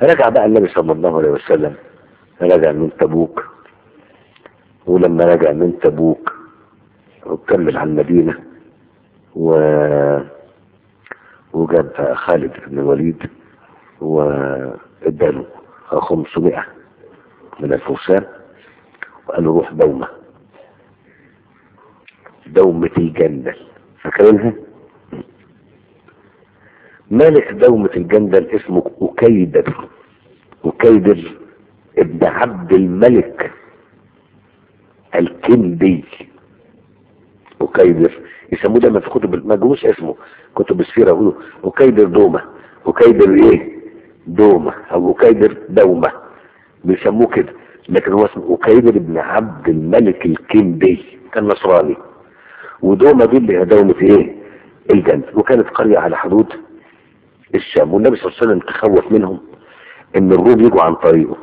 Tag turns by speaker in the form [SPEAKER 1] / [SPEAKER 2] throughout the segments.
[SPEAKER 1] رجع بقى النبي صلى الله عليه وسلم رجع من تبوك ولما رجع من تبوك وكمل على المدينة و وجاب خالد بن الوليد واداله 500 من الفرسان وقال له روح دومة دومة الجندل فاكرينها؟ ملك دومة الجندل اسمه أكيدر أكيدر ابن عبد الملك الكندي أكيدر يسموه دايما في كتب ما جوش اسمه كتب السيرة يقولوا أكيدر دومة أكيدر ايه دومة او أكيدر دومة بيسموه كده لكن هو اسمه أكيدر ابن عبد الملك الكندي كان نصراني ودومة دي اللي هي دومة ايه الجنة وكانت قرية على حدود الشام والنبي صلى الله عليه وسلم تخوف منهم ان الروم يجوا عن طريقه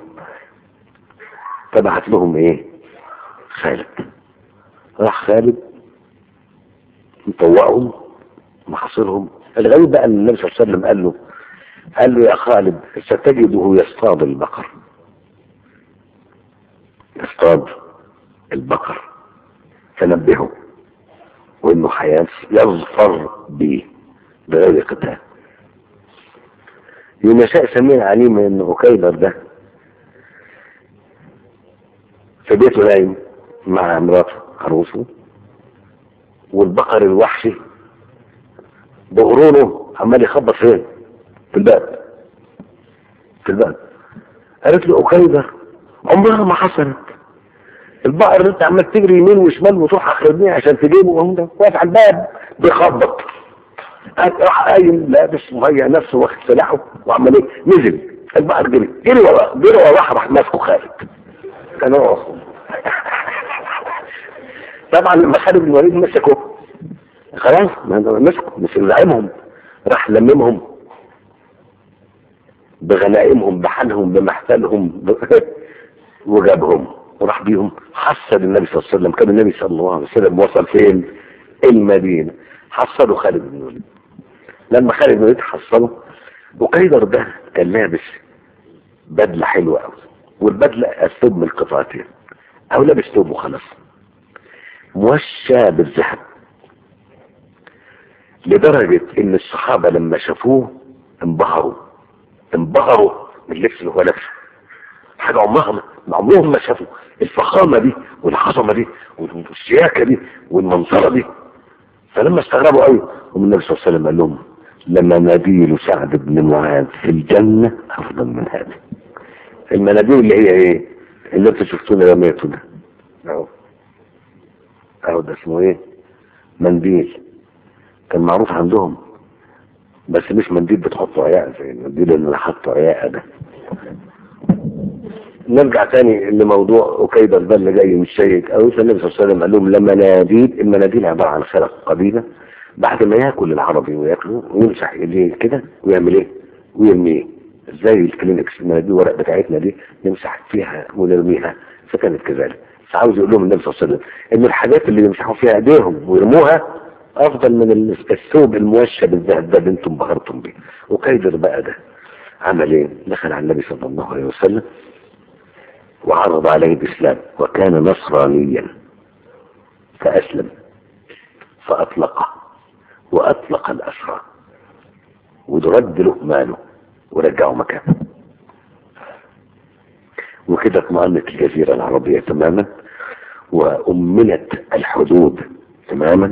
[SPEAKER 1] فبعت لهم ايه خالد راح خالد مطوقهم محاصرهم الغريب بقى ان النبي صلى الله عليه وسلم قال له قال له يا خالد ستجده يصطاد البقر يصطاد البقر فنبهه وانه يظفر به بغير قتال يوم يشاء سميع عليم ان عكيدر ده في بيته نايم مع مراته عروسه والبقر الوحشي بغرونه عمال يخبط فين في الباب في الباب قالت له عكيدر عمرها ما حصلت البقر انت عمال تجري يمين وشمال وتروح اخرجني عشان تجيبه وهو ده واقف على الباب بيخبط راح قايم لابس مهيئ نفسه واخد سلاحه وعمل ايه نزل البقر جري جري ورا جري ورا راح راح ماسكه خالد كان هو طبعا لما خالد بن الوليد مسكه خلاص مسكه مش زعيمهم راح لممهم بغنائمهم بحنهم بمحتلهم وجابهم وراح بيهم حصل النبي صلى الله عليه وسلم كان النبي صلى الله عليه وسلم وصل فين المدينة حصلوا خالد بن الوليد لما خالد بن الوليد حصله وقيدر ده كان لابس بدلة حلوة قوي والبدلة الثوب من القطعتين او لابس ثوب وخلاص موشى بالذهب لدرجة ان الصحابة لما شافوه انبهروا انبهروا من اللبس اللي هو لابسه حاجة عمرها عمرهم ما شافوا الفخامة دي والعظمة دي والشياكة دي والمنظرة دي فلما استغربوا قوي هم النبي صلى الله عليه وسلم قال لهم لمناديل سعد بن معاذ في الجنة أفضل من هذا المناديل اللي هي ايه اللي انتوا شفتونا رميته ده اهو اهو ده اسمه ايه منديل كان معروف عندهم بس مش منديل بتحطه عياء زي المنديل اللي حطه عياء ده نرجع تاني لموضوع أكيدر ده اللي جاي مش شيك أو النبي صلى الله عليه وسلم قال لهم لمناديل المناديل عبارة عن خلق قبيلة بعد ما ياكل العربي وياكله ويمسح ايديه كده ويعمل ايه ويرميه زي الكلينكس المناديل الورق بتاعتنا دي نمسح فيها ونرميها فكانت كذلك فعاوز يقول لهم النبي صلى الله عليه وسلم ان الحاجات اللي يمسحوا فيها ايديهم ويرموها افضل من الثوب الموشى بالذهب ده اللي انتم بهرتم بيه وكيدر بقى ده عمل ايه دخل على النبي صلى الله عليه وسلم وعرض عليه الإسلام وكان نصرانيا فأسلم فأطلقه وأطلق الأسرى ورد له ماله ورجعه مكانه وكده اطمأنت الجزيرة العربية تماما وأمنت الحدود تماما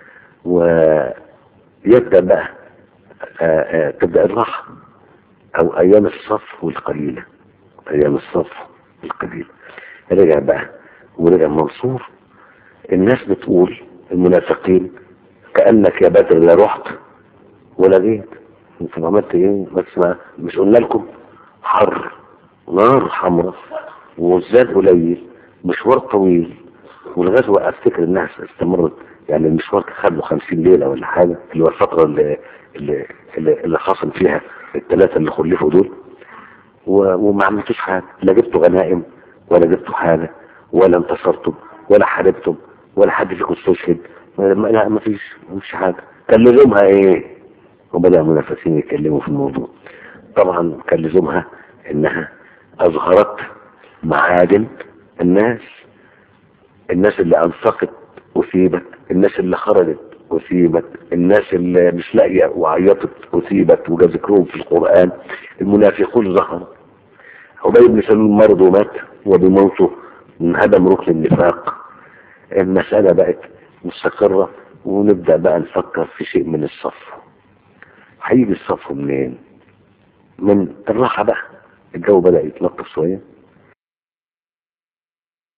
[SPEAKER 1] ويبدأ بقى آآ آآ تبدأ الراحة أو أيام الصف والقليلة أيام الصف القليل رجع بقى ورجع منصور الناس بتقول المنافقين كأنك يا بدر لا رحت ولا جيت انت عملت ايه بس ما مش قلنا لكم حر نار حمراء والزاد قليل مشوار طويل والغزوة افتكر انها استمرت يعني المشوار خد له 50 ليلة ولا حاجة اللي هو الفترة اللي اللي اللي, اللي خاصم فيها الثلاثة اللي خلفوا دول وما عملتوش حاجة لا جبتوا غنائم ولا جبتوا حاجة ولا انتصرتم ولا حاربتم ولا حد فيكم استشهد لا ما فيش مش حاجة كان لزومها ايه وبدأ المنافسين يتكلموا في الموضوع طبعا كان لزومها انها اظهرت معادن الناس الناس اللي انفقت اثيبت الناس اللي خرجت اثيبت الناس اللي مش لاقيه وعيطت اثيبت وجا ذكرهم في القران المنافقون ظهروا عبيد بن سلول مرض ومات وبموته انهدم ركن النفاق المسألة بقت مستقرة ونبدأ بقى نفكر في شيء من الصف هيجي الصف منين من الراحة بقى الجو بدأ يتلطف شوية